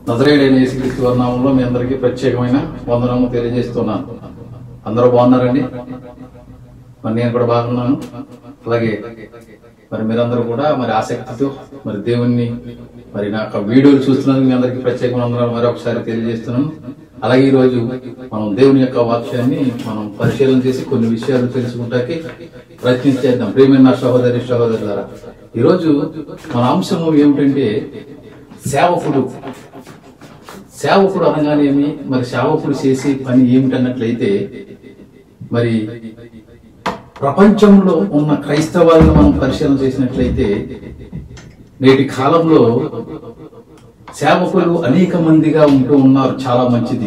నజరేడైన యేసుక్రీస్తు వారి నామంలో మీ అందరికీ ప్రత్యేకమైన వందనము తెలియజేస్తున్నాను అందరూ బాగున్నారండి మరి నేను కూడా బాగున్నాను అలాగే మరి మీరందరూ కూడా మరి ఆసక్తితో మరి దేవుణ్ణి మరి నా యొక్క వీడియోలు చూస్తున్నందుకు మీ అందరికీ ప్రత్యేకమైన వందనాలు మరొకసారి తెలియజేస్తున్నాను అలాగే ఈ రోజు మనం దేవుని యొక్క వాక్యాన్ని మనం పరిశీలన చేసి కొన్ని విషయాలు తెలుసుకుంటానికి ప్రయత్నించేద్దాం ప్రేమైన నా సహోదరి సహోదరులారా ఈరోజు మన అంశము ఏమిటంటే సేవకుడు సేవకుడు అనగానేమి మరి సేవకుడు చేసే పని ఏమిటన్నట్లయితే మరి ప్రపంచంలో ఉన్న క్రైస్తవాలను మనం పరిశీలన చేసినట్లయితే నేటి కాలంలో సేవకులు అనేక మందిగా ఉంటూ ఉన్నారు చాలా మంచిది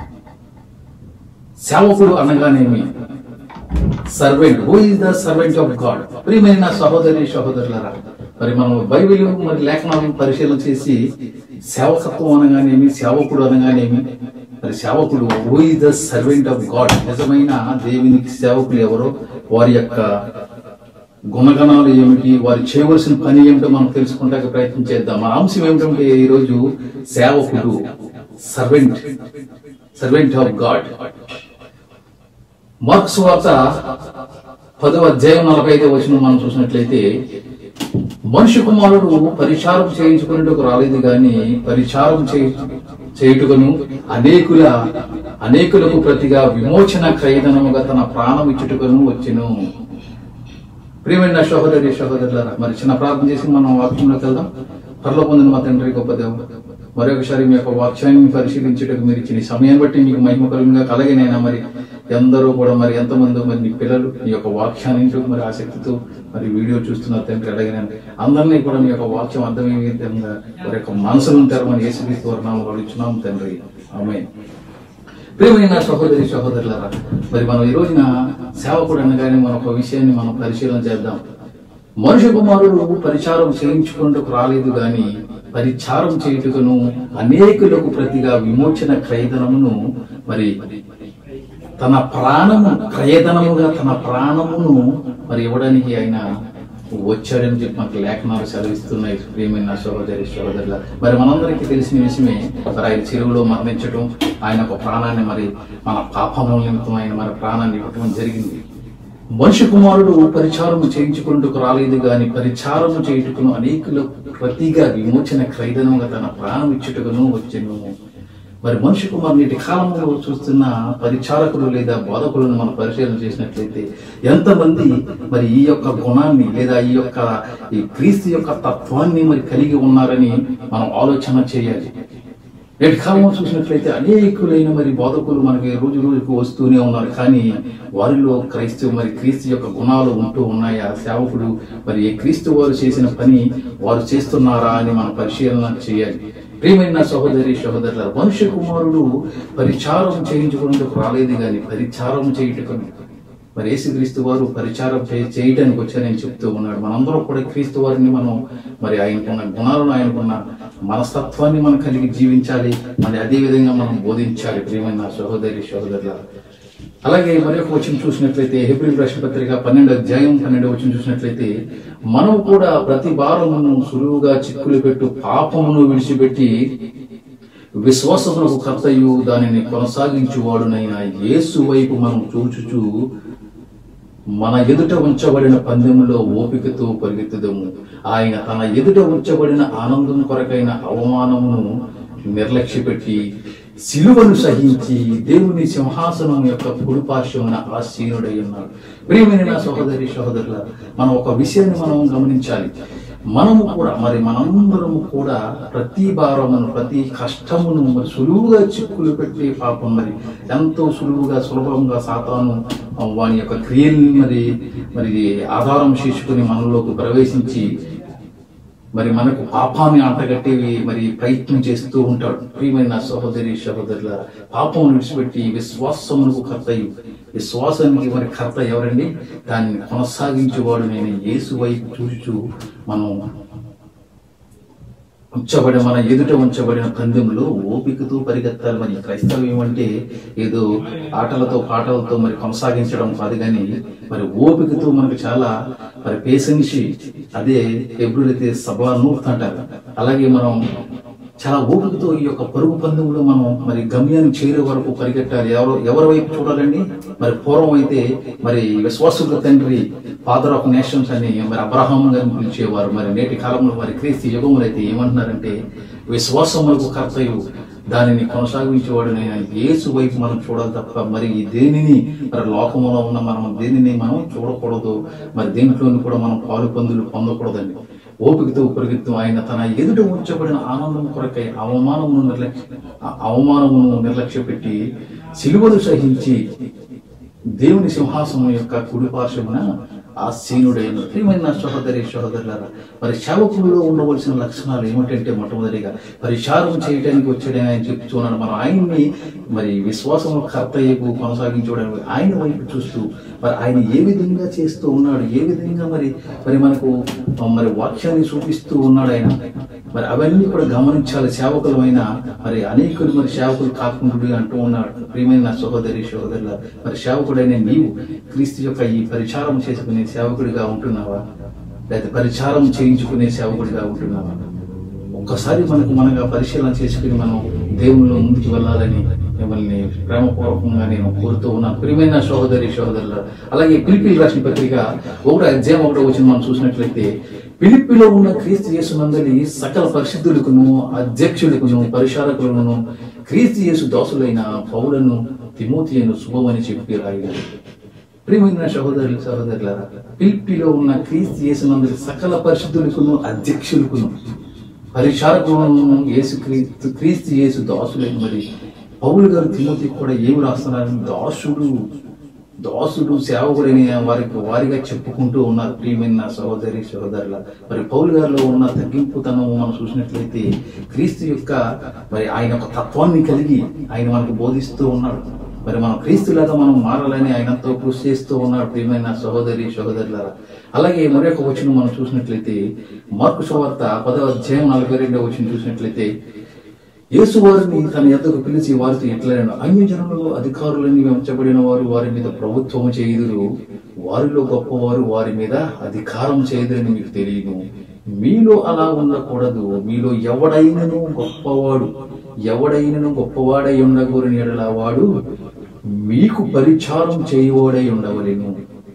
సేవకుడు అనగానేమి servant who is the servant of God ప్రియమైన నా సహోదరి సహోదరులరా మరి మనం బైబిల్ మరి లేఖనాలను పరిశీలన చేసి సేవకత్వం అనగానేమి సేవకుడు అనగానేమి మరి సేవకుడు who is the servant of God నిజమైన దేవునికి సేవకులు ఎవరో వారి యొక్క గుణగణాలు ఏమిటి వారు చేయవలసిన పని ఏమిటో మనం తెలుసుకుంటానికి ప్రయత్నం చేద్దాం మన అంశం ఏమిటంటే ఈరోజు సేవకుడు servant servant of God Mark's వార్త పదవ అధ్యాయం నలభై ఐదో వచ్చిన మనం చూసినట్లయితే మనుష్య కుమారుడు పరిచారం చేయించుకునేటకు రాలేదు గాని పరిచారం చేయుటకును అనేకుల అనేకులకు ప్రతిగా విమోచన క్రయదనముగా తన ప్రాణం ఇచ్చుటకును వచ్చెను ప్రియమైన సహోదరి సహోదరులారా మరి చిన్న ప్రార్థన చేసి మనం వాక్యంలోకి వెళ్దాం త్వరలో పొందిన మా తండ్రి గొప్ప దేవుడు మరొకసారి మీ యొక్క వాక్యాన్ని పరిశీలించుటకు మీరు ఇచ్చిన ఈ సమయం బట్టి మీకు మహిమ కలుగుగా కలగనైనా మరి ఎందరో కూడా మరి ఎంతమంది మరి మీ పిల్లలు మీ యొక్క వాక్యాన్ని వింటూ మరి ఆసక్తితో మరి వీడియో చూస్తున్నారు తండ్రి అడగనని అందరినీ కూడా మీ యొక్క వాక్యం అర్థమయ్యే విధంగా వారి యొక్క మనసులను తెరమని యేసుక్రీస్తు వర్ణాలు ఇచ్చున్నాం తండ్రి ఆమె ప్రియమైన సహోదరి సహోదరులారా మరి మనం ఈ రోజున సేవకుడు అనగానే మన ఒక విషయాన్ని మనం పరిశీలన చేద్దాం మనుష్య కుమారుడు పరిచారం చేయించుకుంటూ రాలేదు గాని పరిచారం చేయుటకును అనేకులకు ప్రతిగా విమోచన క్రయధనమును మరి తన ప్రాణము క్రయధనముగా తన ప్రాణమును మరి ఇవ్వడానికి ఆయన వచ్చాడని చెప్పి మనకు లేఖనాలు సెలవిస్తున్నాయి ప్రియమైన సహోదరి సహోదరుల మరి మనందరికీ తెలిసిన విషయమే మరి ఆయన చెరువులో మరణించడం ఆయన ఒక ప్రాణాన్ని మరి మన పాపముల నిమిత్తం ఆయన మరి ప్రాణాన్ని ఇవ్వటం జరిగింది మనిషి కుమారుడు పరిచారము చేయించుకుంటూ రాలేదు గాని పరిచారము చేయుటకును అనేకులు ప్రతిగా విమోచన క్రైదనముగా తన ప్రాణం ఇచ్చుటకును వచ్చెను మరి మనిషి కుమారు నేటి కాలంలో చూస్తున్న పరిచారకులు లేదా బోధకులను మనం పరిశీలన చేసినట్లయితే ఎంతమంది మరి ఈ యొక్క గుణాన్ని లేదా ఈ యొక్క ఈ క్రీస్తు యొక్క తత్వాన్ని మరి కలిగి ఉన్నారని మనం ఆలోచన చేయాలి నేటి కాలంలో చూసినట్లయితే అనేకులైన మరి బోధకులు మనకి రోజు రోజుకు వస్తూనే ఉన్నారు కానీ వారిలో క్రైస్తవ మరి క్రీస్తు యొక్క గుణాలు ఉంటూ ఉన్నాయా సేవకుడు మరి ఏ క్రీస్తు వారు చేసిన పని వారు చేస్తున్నారా అని మనం పరిశీలన చేయాలి ప్రియమైన సహోదరి సహోదరుల మనుష్య కుమారుడు పరిచారం చేయించుకునేందుకు రాలేదు కానీ పరిచారం చేయుటకు మరి యేసుక్రీస్తు వారు పరిచారం చే- చేయడానికి వచ్చారని చెప్తూ ఉన్నాడు మనందరం కూడా క్రీస్తు వారిని మనం మరి ఆయనకున్న గుణాలను ఆయనకున్న మనస్తత్వాన్ని మనం కలిగి జీవించాలి మరి అదే విధంగా మనం బోధించాలి ప్రియమైన సహోదరి సహోదరుల అలాగే మరి ఒక వచ్చిన చూసినట్లయితే హెబ్రిల్ ప్రశ్న పత్రిక పన్నెండు అధ్యాయం పన్నెండు వచ్చిన చూసినట్లయితే మనం కూడా ప్రతి భారమును సులువుగా చిక్కులు పెట్టు పాపమును విడిచిపెట్టి విశ్వాసములకు కర్తయు దానిని కొనసాగించువాడునైన యేసు వైపు మనం చూచుచు మన ఎదుట ఉంచబడిన పందెములో ఓపికతో పరిగెత్తుదము ఆయన తన ఎదుట ఉంచబడిన ఆనందం కొరకైన అవమానమును నిర్లక్ష్యపెట్టి సిలువను సహించి దేవుని సింహాసనం యొక్క కుడిపార్శ్వమున ఆసీనుడై ఉన్నాడు ప్రియమైన నా సహోదరి సహోదరుల మనం ఒక విషయాన్ని మనం గమనించాలి మనము కూడా మరి మనందరము కూడా ప్రతి భారమును ప్రతి కష్టమును మరి సులువుగా చిక్కులు పెట్టి పాపం మరి ఎంతో సులువుగా సులభంగా సాతాను ఆ, వాని యొక్క క్రియల్ని మరి మరి ఆధారం చేసుకుని మనలోకి ప్రవేశించి మరి మనకు పాపాన్ని అంటగట్టేవి మరి ప్రయత్నం చేస్తూ ఉంటాడు ప్రియమైన నా సహోదరి సహోదరుల పాపం విడిచిపెట్టి విశ్వాసమునకు కర్తయు విశ్వాసానికి మరి కర్త ఎవరండి దాన్ని కొనసాగించేవాడు నేను యేసు వైపు చూచుచు మనం ఉంచబడి మన ఎదుట ఉంచబడిన పందెంలో ఓపికతో పరిగెత్తాలి మరి క్రైస్తవ్యం అంటే ఏదో ఆటలతో పాటలతో మరి కొనసాగించడం కాదు కానీ మరి ఓపికతో మనకు చాలా మరి పేషెన్సి అదే ఎప్పుడైతే సభానూర్త్ అంటారు అలాగే మనం చాలా ఓపికతో ఈ యొక్క పరుగు పందెంలో మనం మరి గమ్యాన్ని చేరే వరకు పరిగెట్టాలి ఎవరు ఎవరి వైపు చూడాలండి మరి పూర్వం అయితే మరి విశ్వాసుల తండ్రి ఫాదర్ ఆఫ్ నేషన్స్ అని మరి అబ్రహాం గారిని పిలిచేవారు మరి నేటి కాలంలో మరి క్రీస్తు యుగంలో అయితే ఏమంటున్నారంటే విశ్వాసములకు కర్తయు దానిని కొనసాగించేవాడు నేను యేసు వైపు మనం చూడాలి తప్ప మరి ఈ దేనిని మరి లోకంలో ఉన్న మనం దేనిని మనం చూడకూడదు మరి దేంట్లోని కూడా మనం పాలు పొందులు పొందకూడదండి ఓపికతో పరిగెత్తు ఆయన తన ఎదుట ఉంచబడిన ఆనందం కొరకై అవమానమును నిర్లక్ష్య ఆ అవమానమును నిర్లక్ష్య పెట్టి సిలువను సహించి దేవుని సింహాసనం యొక్క కుడి పార్శ్వమున ఆసీనుడైన ప్రియమైన సహోదరి సహోదరులారా మరి సేవకుల్లో ఉండవలసిన లక్షణాలు ఏమిటంటే మొట్టమొదటిగా పరిచారం చేయడానికి వచ్చాడని ఆయన చెప్తున్నాడు మనం ఆయన్ని మరి విశ్వాసము కర్తయ్యకు కొనసాగించడానికి ఆయన వైపు చూస్తూ మరి ఆయన ఏ విధంగా చేస్తూ ఉన్నాడు ఏ విధంగా మరి మరి మనకు మరి వాక్యాన్ని చూపిస్తూ ఉన్నాడు ఆయన మరి అవన్నీ కూడా గమనించాలి సేవకులమైన మరి అనేకులు మరి సేవకులు కాకుండా అంటూ ఉన్నాడు ప్రియమైన నా సహోదరి సహోదరుల మరి సేవకుడైన నీవు క్రీస్తు యొక్క ఈ పరిచారం చేసుకునే సేవకుడిగా ఉంటున్నావా లేదా పరిచారం చేయించుకునే సేవకుడిగా ఉంటున్నావా ఒక్కసారి మనకు మనగా పరిశీలన చేసుకుని మనం దేవునిలో ముందుకు వెళ్ళాలని మిమ్మల్ని ప్రేమపూర్వకంగా నేను కోరుతూ ఉన్నాను ప్రియమైన సహోదరి సహోదరులు అలాగే పిలిపిల్ రాసిన పత్రిక ఒకటో అధ్యాయం ఒకటో వచ్చిన మనం చూసినట్లయితే పిలిపిలో ఉన్న క్రీస్తు యేసునందలి సకల పరిశుద్ధులకును అధ్యక్షులకును పరిచారకులను క్రీస్తు యేసు దాసులైన పౌలను తిమోతియను శుభమని చెప్పి రాయగలరు ప్రియమైన సహోదరులు సహోదరులారా పిలిపిలో ఉన్న క్రీస్తు యేసునందలి సకల పరిశుద్ధులకును అధ్యక్షులకును పరిచారకులను యేసు క్రీస్తు క్రీస్తు యేసు దాసులైన మరి పౌలు గారు తిమోతి కూడా ఏమి రాస్తున్నారు దాసుడు దాసుడు సేవకుడని వారికి వారిగా చెప్పుకుంటూ ఉన్నారు ప్రియమైన సహోదరి సహోదరుల మరి పౌలు గారిలో ఉన్న తగ్గింపుతనం మనం చూసినట్లయితే క్రీస్తు యొక్క మరి ఆయన ఒక తత్వాన్ని కలిగి ఆయన మనకు బోధిస్తూ ఉన్నాడు మరి మనం క్రీస్తులాగా మనం మారాలని ఆయనతో కృషి చేస్తూ ఉన్నాడు ప్రియమైన సహోదరి సహోదరులారా అలాగే మరొక వచ్చిన మనం చూసినట్లయితే మార్కు సువార్త పదవ అధ్యాయం నలభై రెండవ వచ్చిన చూసినట్లయితే యేసు వారిని తన ఎద్దకు పిలిచి వారితో ఎట్లైన అన్య జనులలో అధికారులని ఉంచబడిన వారు వారి మీద ప్రభుత్వము చేయుదురు వారిలో గొప్పవారు వారి మీద అధికారం చేయదని మీకు తెలియదు మీలో అలా ఉండకూడదు మీలో ఎవడైనను గొప్పవాడు ఎవడైనను గొప్పవాడై ఉండకూడని ఎడల వాడు మీకు పరిచారం చేయవాడై ఉండవలేను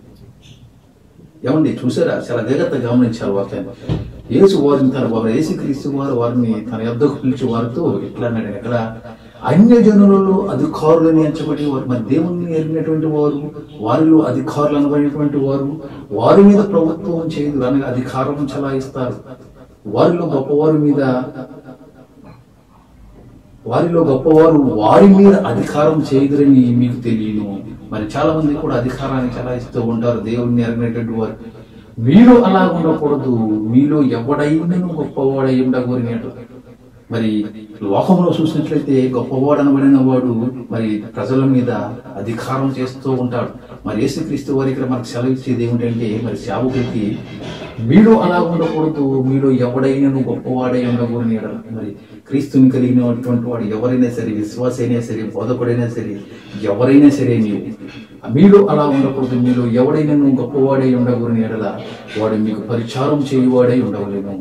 ఏమండి చూసారా చాలా జాగ్రత్తగా గమనించారు వాక్యాన్ని యేసు వారిని తన వారు యేసుక్రీస్తు వారు వారిని తన యొద్దకు పిలిచి వారితో ఎట్లా అన్నాడు ఎక్కడ అన్య జనులలో అధికారులని ఎంచబడి వారు మరి దేవుణ్ణి ఎరిగినటువంటి వారు వారిలో అధికారులు అనబడినటువంటి వారు వారి మీద ప్రభుత్వం చేయదు అనగా అధికారం చలాయిస్తారు వారిలో గొప్పవారి మీద వారిలో గొప్పవారు వారి మీద అధికారం చేయగలని మీకు తెలియను మరి చాలా మంది కూడా అధికారాన్ని చలాయిస్తూ ఉంటారు దేవుణ్ణి ఎరగినటువంటి వారు మీరు అలా ఉండకూడదు మీలో ఎవడైనను గొప్పవాడై ఉండకూరినట్టు మరి లోకంలో చూసినట్లయితే గొప్పవాడు అనబడిన వాడు మరి ప్రజల మీద అధికారం చేస్తూ ఉంటాడు మరి యేసుక్రీస్తు వారి ఇక్కడ మనకు సెలవు ఇచ్చేది ఏమిటంటే మరి సేవకుడికి మీలో అలా ఉండకూడదు మీలో ఎవడైనను గొప్పవాడై ఉండకూడని ఎడల. మరి క్రీస్తుని కలిగినటువంటి వాడు ఎవరైనా సరే విశ్వాస అయినా సరే బోధకుడైనా సరే ఎవరైనా సరే నీవు మీలో అలా ఉండకూడదు మీలో ఎవడైనను గొప్పవాడై ఉండకూడని ఎడల వాడు మీకు పరిచారం చేయువాడై ఉండవలేను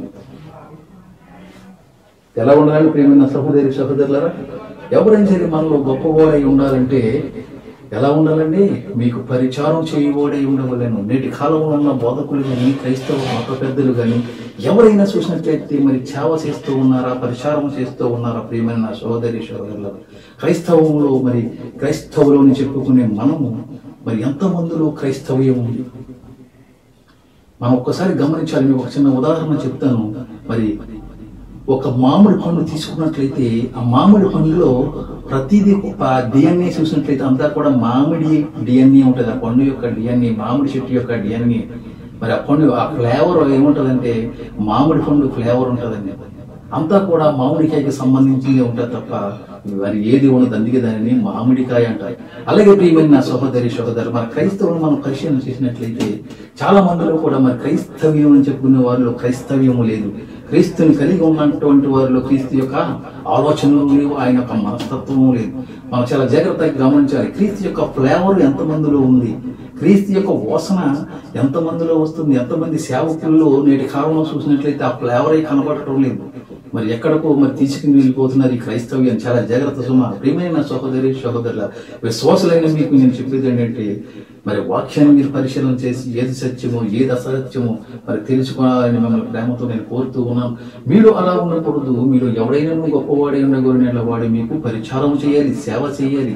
ఎలా ఉండాలని ప్రేమైన సహోదరి సహోదరులారా ఎవరైనా సరే మనలో గొప్పవాడై ఉండాలంటే ఎలా ఉండాలండి మీకు పరిచారం చేయబోడై ఉండవలేను నేటి కాలంలో ఉన్న బోధకులు కానీ క్రైస్తవ మత పెద్దలు కానీ ఎవరైనా చూసినట్లయితే మరి సేవ చేస్తూ ఉన్నారా పరిచారం చేస్తూ ఉన్నారా ప్రియమైన నా సోదరి సోదరులు క్రైస్తవంలో మరి క్రైస్తవులని చెప్పుకునే మనము మరి ఎంతమందిలో క్రైస్తవ్యం ఉంది మనం ఒక్కసారి గమనించాలి మీకు ఒక చిన్న ఉదాహరణ చెప్తాను మరి ఒక మామిడి పండు తీసుకున్నట్లయితే ఆ మామిడి పండులో ప్రతిదీ డిఎన్ఏ చూసినట్లయితే అంతా కూడా మామిడి డిఎన్ఏ ఉంటుంది ఆ పండు యొక్క డిఎన్ఏ మామిడి చెట్టు యొక్క డిఎన్ఏ మరి ఆ పండు ఆ ఫ్లేవర్ ఏముంటదంటే మామిడి పండు ఫ్లేవర్ ఉంటుందండి అంతా కూడా మామిడికాయకి సంబంధించింది ఉంటుంది తప్ప మరి ఏది ఉండదు అందుకే దానిని మామిడికాయ అంటారు అలాగే ప్రియమైన నా సహోదరి సహోదరు మన క్రైస్తవులు మనం పరిశీలన చేసినట్లయితే చాలా మందిలో కూడా మరి క్రైస్తవ్యం అని చెప్పుకునే వారిలో క్రైస్తవ్యము లేదు క్రీస్తుని కలిగి ఉన్నటువంటి వారిలో క్రీస్తు యొక్క ఆలోచనలు లేవు ఆయన యొక్క మనస్తత్వము లేదు మనం చాలా జాగ్రత్తగా గమనించాలి క్రీస్తు యొక్క ఫ్లేవర్ ఎంతమందిలో ఉంది క్రీస్తు యొక్క వాసన ఎంతమందిలో వస్తుంది ఎంతమంది సేవకుల్లో నేటి కాలంలో చూసినట్లయితే ఆ ఫ్లేవర్ కనబడటం లేదు మరి ఎక్కడికో మరి తీసుకుని వెళ్ళిపోతున్నారు ఈ క్రైస్తవ్యం చాలా జాగ్రత్త సుమ ప్రియమైన సహోదరి సహోదరుల విశ్వాసులైన మీకు నేను చెప్పేది ఏంటంటే మరి వాక్యాన్ని మీరు పరిశీలన చేసి ఏది సత్యమో ఏది అసత్యమో మరి తెలుసుకోవాలని మిమ్మల్ని ప్రేమతో నేను కోరుతూ ఉన్నాను మీరు అలా ఉండకూడదు మీరు ఎవడైనా గొప్పవాడై ఉండగోరిన వాడు మీకు పరిచారం చేయాలి సేవ చేయాలి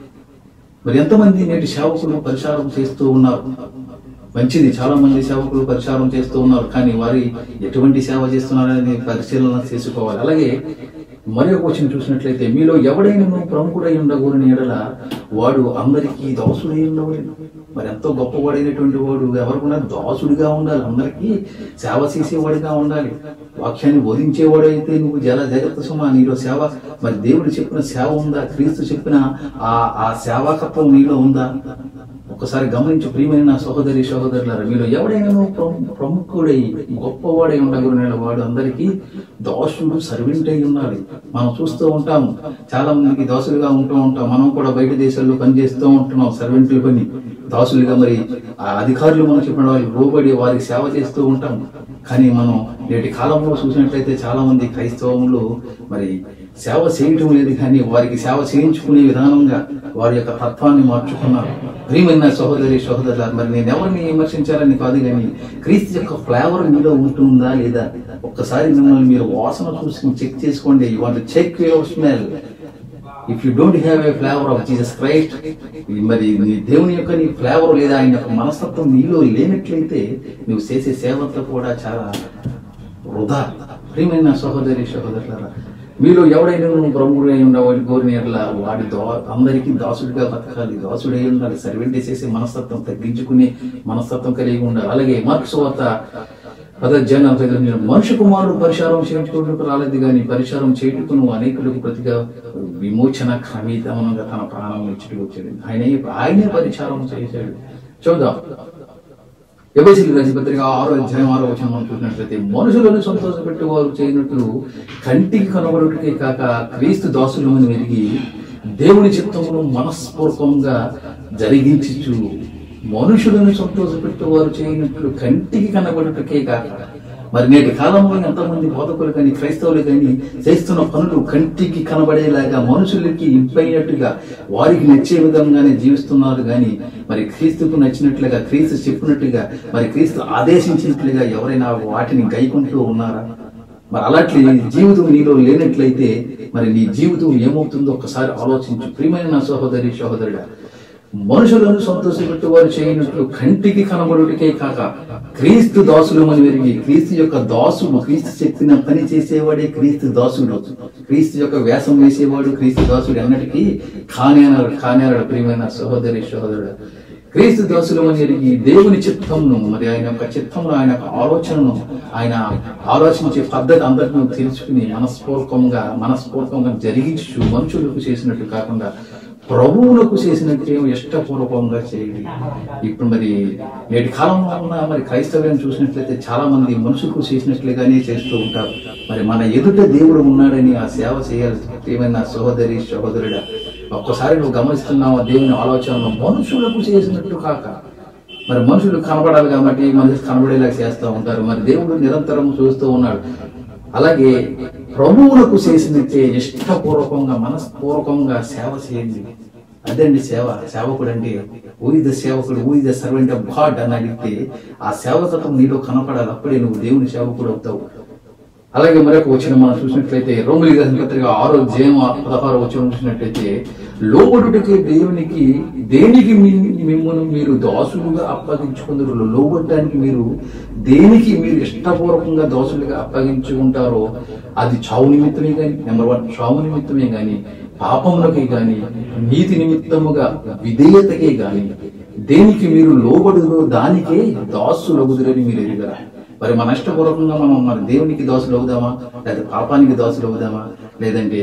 మరి ఎంతమంది నేటి సేవకులు పరిచారం చేస్తూ ఉన్నారు మంచిది చాలా మంది సేవకులు పరిచారం చేస్తూ ఉన్నారు కానీ వారి ఎటువంటి సేవ చేస్తున్నారనేది పరిశీలన చేసుకోవాలి అలాగే మరి ఒక క్వశ్చన్ చూసినట్లయితే మీలో ఎవడైనా ప్రముఖుడై ఉండకూడని ఎడల వాడు అందరికీ దాసుడై ఉండవలేదు మరి ఎంతో గొప్పవాడైనటువంటి వాడు ఎవరికైనా దాసుడిగా ఉండాలి అందరికీ సేవ చేసేవాడిగా ఉండాలి వాక్యాన్ని బోధించేవాడు అయితే నువ్వు చాలా జాగ్రత్త సుమా నీలో సేవ మరి దేవుడు చెప్పిన సేవ ఉందా క్రీస్తు చెప్పిన ఆ ఆ సేవాకత్వం నీలో ఉందా ఒకసారి గమనించు ప్రియమైన నా సహోదరి సహోదరులారా మీరు ఎవడైనా ప్రము- ప్రముఖుడై గొప్పవాడై ఉండగలిగిన వాడు అందరికీ దాసుడు సర్వెంట్ అయి ఉండాలి మనం చూస్తూ ఉంటాం చాలా మందికి దాసులుగా ఉంటూ ఉంటాం మనం కూడా బయట దేశాల్లో పనిచేస్తూ ఉంటున్నాం సర్వెంట్లు పని దాసులుగా మరి ఆ అధికారులు మనం చెప్పిన వాళ్ళు లోబడి వారికి సేవ చేస్తూ ఉంటాం కానీ మనం నేటి కాలంలో చూసినట్లయితే చాలా మంది క్రైస్తవంలో మరి సేవ చేయటం లేదు కానీ వారికి సేవ చేయించుకునే విధానంగా వారి యొక్క తత్వాన్ని మార్చుకున్నారు ప్రియమైన సహోదరి సహోదరుల మరి నేను ఎవరిని విమర్శించాలని కాదు కానీ క్రీస్తు యొక్క ఫ్లేవర్ మీలో ఉంటుందా లేదా ఒక్కసారి మిమ్మల్ని మీరు వాసన చూసి చెక్ చేసుకోండి you want check your smell if you don't have a flavour of Jesus Christ మరి నీ దేవుని యొక్క నీ ఫ్లేవర్ లేదా ఆయన యొక్క మనస్తత్వం నీలో లేనట్లయితే నువ్వు చేసే సేవంతా కూడా చాలా వృధా ప్రియమైన సహోదరి సహోదరులారా మీలో ఎవడైనా నువ్వు బ్రహ్ముడై ఉండవాడి కోరిన ఎడల వాడి దా అందరికీ దాసుడిగా బతకాలి దాసుడై ఉండాలి సర్వెంట్ చేసే మనస్తత్వం తగ్గించుకునే మనస్తత్వం కలిగి ఉండాలి అలాగే మార్క్స్ వార్త పదజ్ఞానం మనుషు కుమారుడు పరిచారం చేయించుకుంటూ రాలేదు కానీ పరిచారం చేయుటకు నువ్వు అనేకులకు ప్రతిగా విమోచన క్రమీతమనంగా తన ప్రాణం ఇచ్చుటకు వచ్చాడు ఆయనే ఆయనే పరిచారం చేశాడు చూద్దాం ఎబసిలి రాజపత్రిక ఆరో అధ్యాయం ఆరో వచ్చిన మనం చూసినట్లయితే మనుషులను సంతోషపెట్టి వారు చేయనట్లు కంటికి కనబడుటకే కాక క్రీస్తు దాసులమని వెలిగి దేవుని చిత్తమును మనస్పూర్వకంగా జరిగించు మనుషులను సంతోషపెట్టి వారు చేయనట్లు కంటికి కనబడుటకే కాక మరి నేటి కాలంలో ఎంతమంది బోధకులు కానీ క్రైస్తవులు కానీ చేస్తున్న పనులు కంటికి కనబడేలాగా మనుషులకి ఇంపైనట్టుగా వారికి నచ్చే విధంగానే జీవిస్తున్నారు కానీ మరి క్రీస్తుకు నచ్చినట్లుగా క్రీస్తు చెప్పినట్టుగా మరి క్రీస్తు ఆదేశించినట్లుగా ఎవరైనా వాటిని గైకుంటూ ఉన్నారా మరి అలాంటి జీవితం నీలో లేనట్లయితే మరి నీ జీవితం ఏమవుతుందో ఒక్కసారి ఆలోచించు ప్రియమైన నా సహోదరి సహోదరుడా మనుషులను సంతోషపెట్టు వారు చేయనట్లు కంటికి కనబడుటకే కాక క్రీస్తు దాసులు అని విరిగి క్రీస్తు యొక్క దాసుడు క్రీస్తు చెప్పిన పని చేసేవాడే క్రీస్తు దాసుడు క్రీస్తు యొక్క వేషం వేసేవాడు క్రీస్తు దాసుడు అన్నటికీ కానేనాడు కానేనాడు ప్రియమైన సహోదరి సహోదరుడు క్రీస్తు దాసులు అని ఎరిగి దేవుని చిత్తమును మరి ఆయన యొక్క చిత్తమును ఆయన యొక్క ఆలోచనను ఆయన ఆలోచించే పద్ధతి అందరికీ తెలుసుకుని మనస్పూర్వకంగా మనస్పూర్వకంగా జరిగించు మనుషులకు చేసినట్టు కాకుండా ప్రభువులకు చేసినట్టు ఇష్టపూర్వకంగా చేయండి ఇప్పుడు మరి నేటి కాలంలో ఉన్న మరి క్రైస్తవ్యం చూసినట్లయితే చాలా మంది మనుషులకు చేసినట్లుగానే చేస్తూ ఉంటారు మరి మన ఎదుట దేవుడు ఉన్నాడని ఆ సేవ చేయాలి ఏమైనా సహోదరి సహోదరుడా ఒక్కసారి నువ్వు గమనిస్తున్నావు ఆ దేవుని ఆలోచనలు మనుషులకు చేసినట్టు కాక మరి మనుషులు కనబడాలి కాబట్టి మనిషి కనబడేలా చేస్తూ ఉంటారు మరి దేవుడు నిరంతరం చూస్తూ ఉన్నాడు అలాగే ప్రభువులకు చేసినట్టే ఇష్టపూర్వకంగా మనస్పూర్వకంగా సేవ చేయండి అదండి సేవ సేవకుడు అంటే ఊరి ద సేవకుడు ఊరి ద సర్వెంట్ ఆఫ్ గాడ్ అని అడిగితే ఆ సేవకత్వం నీలో కనపడాలి అప్పుడే నువ్వు దేవుని సేవకుడు అవుతావు అలాగే మరొక వచ్చిన మనం చూసినట్లయితే రోమిలి రాసిన పత్రిక ఆరో జేమ పదహారు వచ్చిన చూసినట్లయితే లోబడుటకి దేవునికి దేనికి మీ- మిమ్మల్ని మీరు దాసులుగా అప్పగించుకుందరు లోబడటానికి మీరు దేనికి మీరు ఇష్టపూర్వకంగా దాసులుగా అప్పగించుకుంటారో అది చావు నిమిత్తమే కానీ నెంబర్ వన్ చావు నిమిత్తమే కానీ పాపములకే గాని నీతి నిమిత్తముగా విధేయతకే గాని దేనికి మీరు లోబడులో దానికే దాసులగుదురని మీరు ఎరుగరా మరి మన ఇష్టపూర్వకంగా మనం మన దేవునికి దోషులు అవుదామా లేదా పాపానికి దోషులు అవుదామా లేదంటే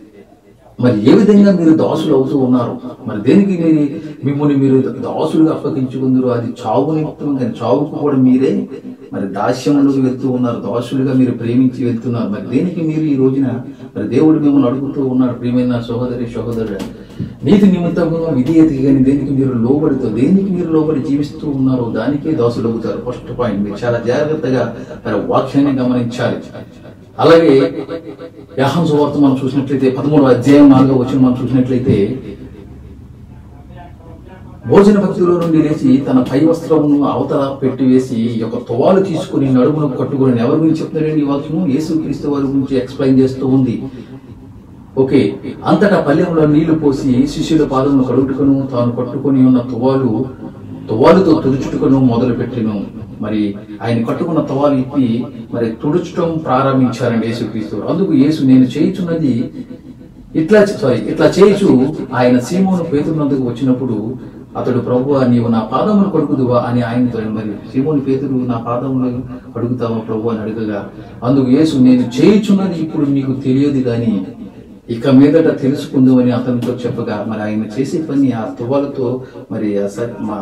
మరి ఏ విధంగా మీరు దాసులు అవుతూ ఉన్నారు మరి దేనికి మీరు మిమ్మల్ని మీరు దాసులుగా అప్పగించుకుందరు అది చావు నిమిత్తం కానీ చావుకు కూడా మీరే మరి దాస్యంలోకి వెళ్తూ ఉన్నారు దాసులుగా మీరు ప్రేమించి వెళ్తున్నారు మరి దేనికి మీరు ఈ రోజున మరి దేవుడు మిమ్మల్ని అడుగుతూ ఉన్నాడు ప్రియమైన సహోదరి సహోదరుడు నీతి నిమిత్తముగా విధేయతకి కానీ దేనికి మీరు లోబడితో దేనికి మీరు లోబడి జీవిస్తూ ఉన్నారో దానికే దాసులు అవుతారు ఫస్ట్ పాయింట్ మీరు చాలా జాగ్రత్తగా మరి వాక్యాన్ని గమనించాలి అలాగే యాహం సువార్త మనం చూసినట్లయితే పదమూడు అధ్యాయం నాలుగో వచ్చిన మనం చూసినట్లయితే భోజన భక్తిలో నుండి లేచి తన పై వస్త్రమును అవతల పెట్టివేసి ఈ యొక్క తువాలు తీసుకుని నడుమును కట్టుకుని ఎవరి గురించి చెప్తున్నారండి ఈ వాక్యము యేసు క్రీస్తు వారి గురించి ఎక్స్ప్లెయిన్ చేస్తూ ఉంది ఓకే అంతటా పల్లెంలో నీళ్లు పోసి శిష్యుల పాదమును కడుగుటకును తాను కట్టుకొని ఉన్న తువాలు తువాలుతో తుడుచుటకును మొదలు పెట్టిను మరి ఆయన కట్టుకున్న తువాలు ఇప్పి మరి తుడుచటం ప్రారంభించారండి యేసుక్రీస్తు వారు. అందుకు యేసు నేను చేయుచున్నది ఇట్లా సారీ ఇట్లా చేయుచు ఆయన సీమోను పేతురునందుకు వచ్చినప్పుడు అతడు ప్రభు నీవు నా పాదములు కడుగుదువా అని ఆయనతో మరి సీమోని పేతురు నా పాదములు కడుగుతావా ప్రభు అని అడగగా అందుకు యేసు నేను చేయుచున్నది ఇప్పుడు నీకు తెలియదు గాని ఇక మీదట తెలుసుకుందామని అతనితో చెప్పగా మరి ఆయన చేసే పని ఆ తువాలతో మరి ఆ స- మా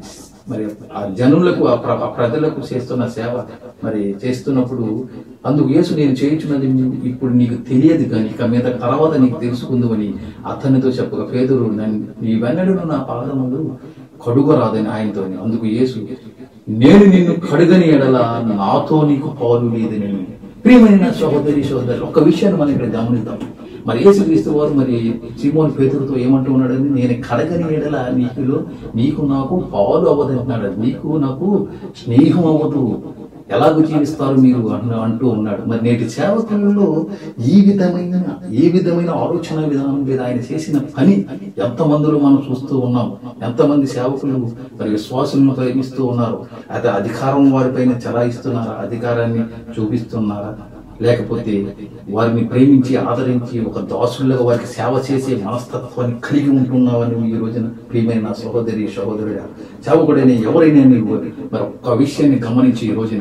మరి ఆ జనులకు ఆ ప్ర- ఆ ప్రజలకు చేస్తున్న సేవ మరి చేస్తున్నప్పుడు అందుకు యేసు నేను చేయించున్నది ఇప్పుడు నీకు తెలియదు కానీ ఇక మీద తర్వాత నీకు తెలుసుకుందామని అతనితో చెప్పగా పేదరు నీ వెన్నడును నా పాదములు కడుగరాదని ఆయనతో అందుకు యేసు నేను నిన్ను కడుగని ఎడల నాతో నీకు పాలు లేదని ప్రియమైన సహోదరి సహోదరు ఒక విషయాన్ని మనం ఇక్కడ గమనిద్దాం మరి యేసుక్రీస్తు వారు మరి సిమోన్ పేతురుతో ఏమంటూ ఉన్నాడని నేను కడగని ఎడల నీకులో నీకు నాకు పాలు అవ్వదంటున్నాడు నీకు నాకు స్నేహం అవ్వదు ఎలాగో జీవిస్తారు మీరు అన్న అంటూ ఉన్నాడు మరి నేటి సేవకులలో ఈ విధమైన ఈ విధమైన ఆలోచన విధానం మీద ఆయన చేసిన పని ఎంతమందిలో మనం చూస్తూ ఉన్నాం ఎంతమంది సేవకులు మరి విశ్వాసులను ప్రేమిస్తూ ఉన్నారు అయితే అధికారం వారిపైన చలాయిస్తున్నారా అధికారాన్ని చూపిస్తున్నారా లేకపోతే వారిని ప్రేమించి ఆదరించి ఒక దాసులుగా వారికి సేవ చేసే మనస్తత్వాన్ని కలిగి ఉంటున్నావని ఈ రోజున ప్రియమైన నా సహోదరి సహోదరుడా సేవకుడైన ఎవరైనా నీవు మరి ఒక్క విషయాన్ని గమనించి ఈ రోజున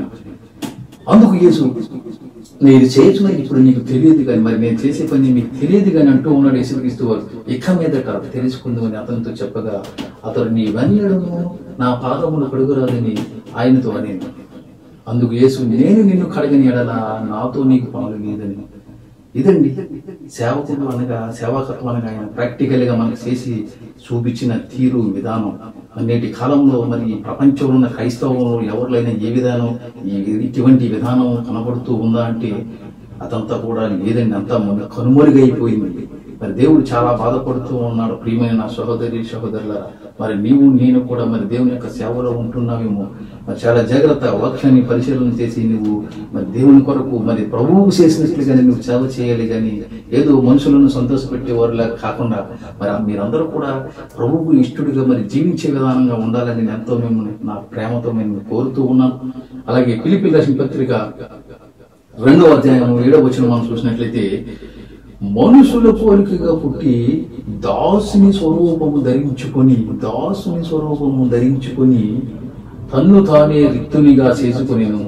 అందుకు యేసు నేను చేస్తున్నది ఇప్పుడు నీకు తెలియదు కానీ మరి నేను చేసే పని మీకు తెలియదు కానీ అంటూ ఉన్నాడు యేసుక్రీస్తు వారు ఇక మీదట తెలుసుకుందామని అతనితో చెప్పగా అతడు నీ వెన్నడము నా పాదములు కడుగురాదని ఆయనతో అని అందుకు యేసు నేను నిన్ను కడగని ఎడల నాతో నీకు పనులు లేదని ఇదండి సేవకుడు అనగా సేవాకత్వం అనగా ఆయన ప్రాక్టికల్ గా మనకు చేసి చూపించిన తీరు విధానం నేటి కాలంలో మరి ఈ ప్రపంచంలో ఉన్న క్రైస్తవంలో ఎవరిలైనా ఏ విధానం ఈ ఇటువంటి విధానం కనబడుతూ ఉందా అంటే అదంతా కూడా లేదండి అంతా మన కనుమరుగైపోయింది మరి దేవుడు చాలా బాధపడుతూ ఉన్నాడు ప్రియమైన నా సహోదరి సహోదరులారా మరి నీవు నేను కూడా మరి దేవుని యొక్క సేవలో ఉంటున్నావేమో మరి చాలా జాగ్రత్త వాక్యాన్ని పరిశీలన చేసి నువ్వు మరి దేవుని కొరకు మరి ప్రభువుకు చేసినట్లుగానే నువ్వు సేవ చేయాలి కానీ ఏదో మనుషులను సంతోషపెట్టేవారులా కాకుండా మరి మీరందరూ కూడా ప్రభువుకు ఇష్టడుగా మరి జీవించే విధానంగా ఉండాలని నేను ఎంతో మేము నా ప్రేమతో మేము కోరుతూ ఉన్నాను అలాగే పిలిపి రాసిన పత్రిక రెండవ అధ్యాయం ఏడవ వచ్చిన మనం చూసినట్లయితే మనుషుల పోలికగా పుట్టి దాసుని స్వరూపము ధరించుకొని దాసుని స్వరూపము ధరించుకొని తన్ను తానే రిక్తునిగా చేసుకొనిను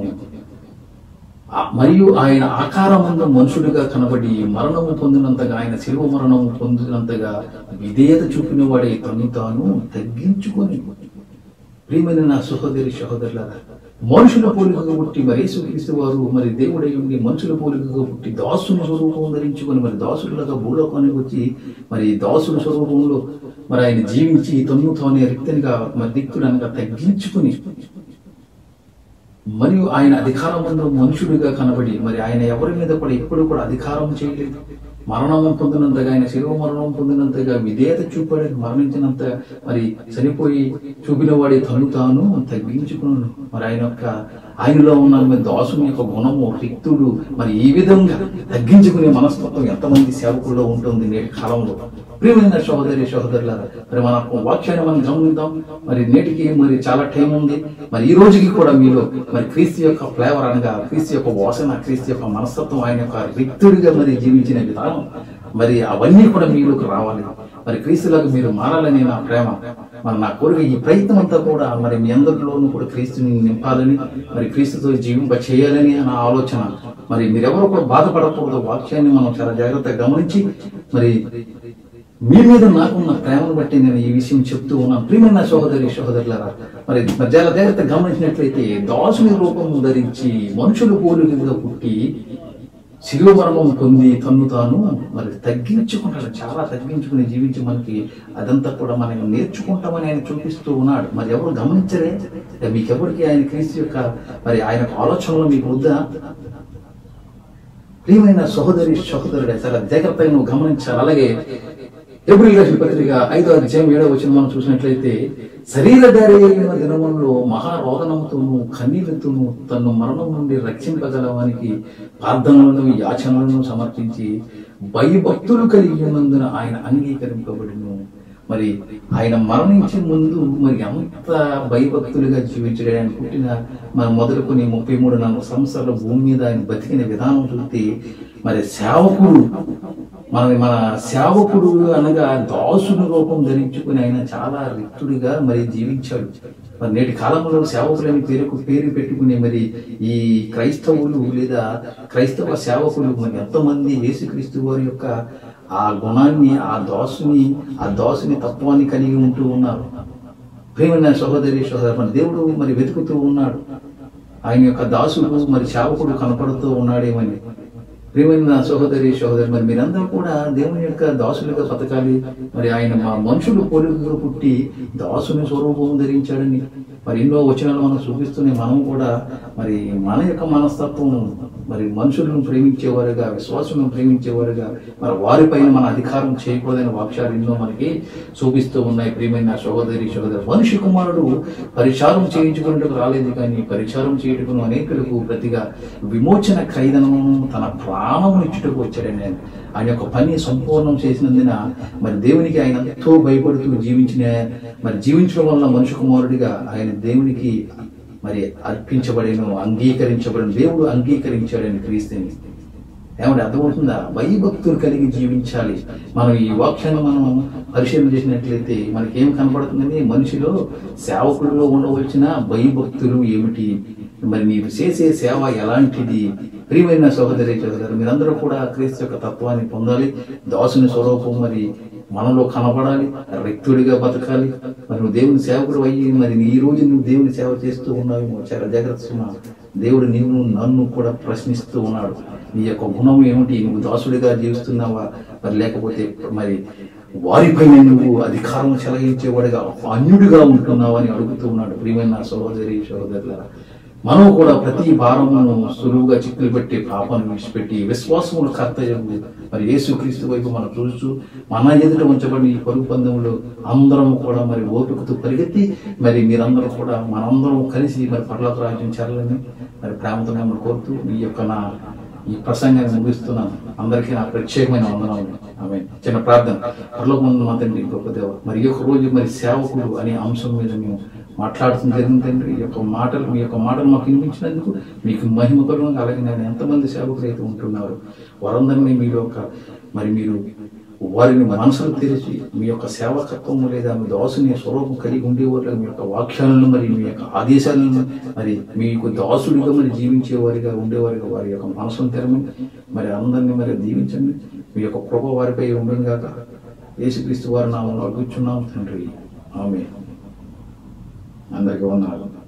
ఆ- మరియు ఆయన ఆకారమందు మనుషుడిగా కనబడి మరణము పొందినంతగా ఆయన శిలువ మరణము పొందినంతగా విధేయత చూపిన వాడే తను తాను తగ్గించుకొని ప్రియమైన నా సహోదరి సహోదరులారా మనుషుల పోలికగా పుట్టి మరి యేసుక్రీస్తు వారు మరి దేవుడై ఉండి మనుషుల పోలికగా పుట్టి దాసుని స్వరూపం ధరించుకొని మరి దాసుడులాగా భూలోకానికి వచ్చి మరి దాసుడి స్వరూపంలో మరి ఆయన జీవించి తన్ను తానే రిక్తనిగా మరి దిక్కుడు అనగా తగ్గించుకుని మరియు ఆయన అధికారం ఉన్న మనుషుడిగా కనబడి మరి ఆయన ఎవరి మీద కూడా ఎప్పుడు కూడా అధికారం చేయలేదు మరణం పొందినంతగా ఆయన శిలువ మరణం పొందినంతగా విధేయత చూపాడు మరణించినంత మరి చనిపోయి చూపిన వాడి తను తాను తగ్గించుకున్నాను మరి ఆయన యొక్క ఆయనలో ఉన్న మరి దాసుని యొక్క గుణము రిక్తుడు మరి ఈ విధంగా తగ్గించుకునే మనస్తత్వం ఎంతమంది సేవకుల్లో ఉంటుంది నేటి కాలంలో ప్రియమైన సహోదరి సహోదరులారా మరి మన వాక్యాన్ని మనం గమనిద్దాం మరి నేటికి మరి చాలా టైం ఉంది మరి ఈ రోజుకి కూడా మీలో మరి క్రీస్తు యొక్క ఫ్లేవర్ అనగా క్రీస్తు యొక్క వాసన క్రీస్తు యొక్క మనస్తత్వం ఆయన యొక్క రిక్తుడిగా మరి జీవించిన విధానం మరి అవన్నీ కూడా మీలోకి రావాలి మరి క్రీస్తులకు మీరు మారాలని నా ప్రేమ మరి నా కోరిక ఈ ప్రయత్నం అంతా కూడా మరి మీ అందరిలోనూ కూడా క్రీస్తుని నింపాలని మరి క్రీస్తుతో జీవింప చేయాలని నా ఆలోచన మరి మీరెవరూ కూడా బాధపడకూడదు వాక్యాన్ని మనం చాలా జాగ్రత్తగా గమనించి మరి మీ మీద నాకున్న ప్రేమను బట్టి నేను ఈ విషయం చెప్తూ ఉన్నాను ప్రియమైన సహోదరి సహోదరులారా మరి మరి చాలా జాగ్రత్త గమనించినట్లయితే దాసుని రూపము ధరించి మనుషులు పోలికగా పుట్టి శిలువ మరణం పొంది తన్ను తాను మరి తగ్గించుకుంటాడు చాలా తగ్గించుకుని జీవించి మనకి అదంతా కూడా మనం నేర్చుకుంటామని ఆయన చూపిస్తూ ఉన్నాడు మరి ఎవరు గమనించరే మీకెవరికి ఆయన క్రీస్తు యొక్క మరి ఆయన ఆలోచనలో మీకు వద్దా ప్రియమైన సహోదరి సహోదరుడే చాలా జాగ్రత్తగా నువ్వు గమనించాలి అలాగే ఎబ్రిల్ రాసిన పత్రిక ఐదో అధ్యాయం ఏడో వచ్చిన మనం చూసినట్లయితే శరీరధారి అయిన దినములలో మహారోదనముతోను కన్నీళ్లతోను తను మరణం నుండి రక్షింపగలవానికి ప్రార్థనలను యాచనలను సమర్పించి భయభక్తులు కలిగి ఉన్నందున ఆయన అంగీకరింపబడిను మరి ఆయన మరణించే ముందు మరి ఎంత భయభక్తులుగా జీవించడం ఆయన పుట్టిన మనం మొదలుకొని ముప్పై మూడు నాలుగు సంవత్సరాల భూమి మీద ఆయన బతికిన విధానం చూస్తే మరి సేవకుడు మన మన సేవకుడు అనగా దాసుని రూపం ధరించుకుని ఆయన చాలా రిక్తుడిగా మరి జీవించాడు మరి నేటి కాలంలో సేవకులని పేరుకు పేరు పెట్టుకునే మరి ఈ క్రైస్తవులు లేదా క్రైస్తవ సేవకులు మరి ఎంతమంది యేసుక్రీస్తు వారి యొక్క ఆ గుణాన్ని ఆ దాసుని ఆ దాసుని తత్వాన్ని కలిగి ఉంటూ ఉన్నారు ప్రేమైన సహోదరి సహోదరు మన దేవుడు మరి వెతుకుతూ ఉన్నాడు ఆయన యొక్క దాసుడు మరి సేవకుడు కనపడుతూ ఉన్నాడేమని ప్రియమైన సహోదరి సహోదరి మరి మీరందరూ కూడా దేవుని యొక్క దాసులుగా బతకాలి మరి ఆయన మా మనుషులు పోలికలు పుట్టి దాసుని స్వరూపం ధరించాడని మరి ఎన్నో వచనాలు మనం చూపిస్తూనే మనం కూడా మరి మన యొక్క మనస్తత్వం మరి మనుషులను ప్రేమించేవారుగా విశ్వాసులను ప్రేమించేవారుగా మరి వారిపైన మన అధికారం చేయకూడదనే వాక్యాలు ఎన్నో మనకి చూపిస్తూ ఉన్నాయి ప్రియమైన సహోదరి సహోదరు మనిషి కుమారుడు పరిచారం చేయించుకున్నట్టుకు రాలేదు కానీ పరిచారం చేయుటకును అనేకులకు ప్రతిగా విమోచన ఖైదనము తన ప్రాణమును ఇచ్చుటకు వచ్చాడని ఆయన. ఆయన యొక్క పని సంపూర్ణం చేసినందున మరి దేవునికి ఆయన ఎంతో భయపడుతూ జీవించిన మరి జీవించడం వల్ల మనిషి కుమారుడిగా ఆయన దేవునికి మరి అర్పించబడిన అంగీకరించబడిన దేవుడు అంగీకరించాడని క్రీస్తుని ఏమంటే అర్థమవుతుందా భయభక్తులు కలిగి జీవించాలి మనం ఈ వాక్యాన్ని మనం పరిశీలన చేసినట్లయితే మనకి ఏం కనపడుతుందని మనిషిలో సేవకుడిలో ఉండవలసిన భయభక్తులు ఏమిటి మరి నీవు చేసే సేవ ఎలాంటిది ప్రియమైన సహోదరి సహోదరు మీరందరూ కూడా క్రీస్తు యొక్క తత్వాన్ని పొందాలి దాసుని స్వరూపం మరి మనలో కనపడాలి రిక్తుడిగా బతకాలి మరి నువ్వు దేవుని సేవకుడు అయ్యి మరి ఈ రోజు నువ్వు దేవుని సేవ చేస్తూ ఉన్నావు చాలా జాగ్రత్త సుమా. దేవుడు నిన్ను నన్ను కూడా ప్రశ్నిస్తూ ఉన్నాడు నీ యొక్క గుణం ఏమిటి నువ్వు దాసుడిగా జీవిస్తున్నావా మరి లేకపోతే మరి వారిపైన నువ్వు అధికారం చెలగించేవాడిగా అన్యుడిగా ఉంటున్నావా అని అడుగుతూ ఉన్నాడు ప్రియమైన సహోదరి సహోదరుల మనం కూడా ప్రతి భారమును సులువుగా చిక్కులు పెట్టి పాపాన్ని విడిచిపెట్టి విశ్వాసములు కర్తయ్యము మరి యేసుక్రీస్తు వైపు మనం చూస్తూ మన ఎదుట ఉంచబడిన ఈ పరుగు పందెంలో అందరం కూడా మరి ఓపికతో పరిగెత్తి మరి మీరందరూ కూడా మనందరం కలిసి మరి పర్లోక రాజ్యం చేరాలని మరి ప్రేమతో మిమ్మల్ని కోరుతూ ఈ యొక్క నా ఈ ప్రసంగాన్ని ముగిస్తున్నాను అందరికీ నా ప్రత్యేకమైన వందనాలు ఆమె చిన్న ప్రార్థన పరలోకముందు మా తండ్రి గొప్ప దేవ మరి ఈ యొక్క రోజు మరి సేవకుడు అనే అంశం మీద మేము మాట్లాడుతున్న జరిగింది తండ్రి ఈ యొక్క మాటలు మీ యొక్క మాటలు మాకు వినిపించినందుకు మీకు మహిమ కలుగుగా అలాగే నేను ఎంతమంది సేవకులు అయితే ఉంటున్నారు వారందరినీ మీ యొక్క మరి మీరు వారిని మనసులు తెరిచి మీ యొక్క సేవకత్వము లేదా మీ దాసుని స్వరూపం కలిగి ఉండేవారు మీ యొక్క వాక్యాలను మరి మీ యొక్క ఆదేశాలను మరి మీకు దాసుడిగా మరి జీవించేవారిగా ఉండేవారిగా వారి యొక్క మనసును తెరమని మరి అందరినీ మరి దీవించండి మీ యొక్క కృప వారిపై ఉండను గాక యేసుక్రీస్తు వారి నామంలో అడుగుచున్నాం తండ్రి ఆమె అందరికీ వందనాలు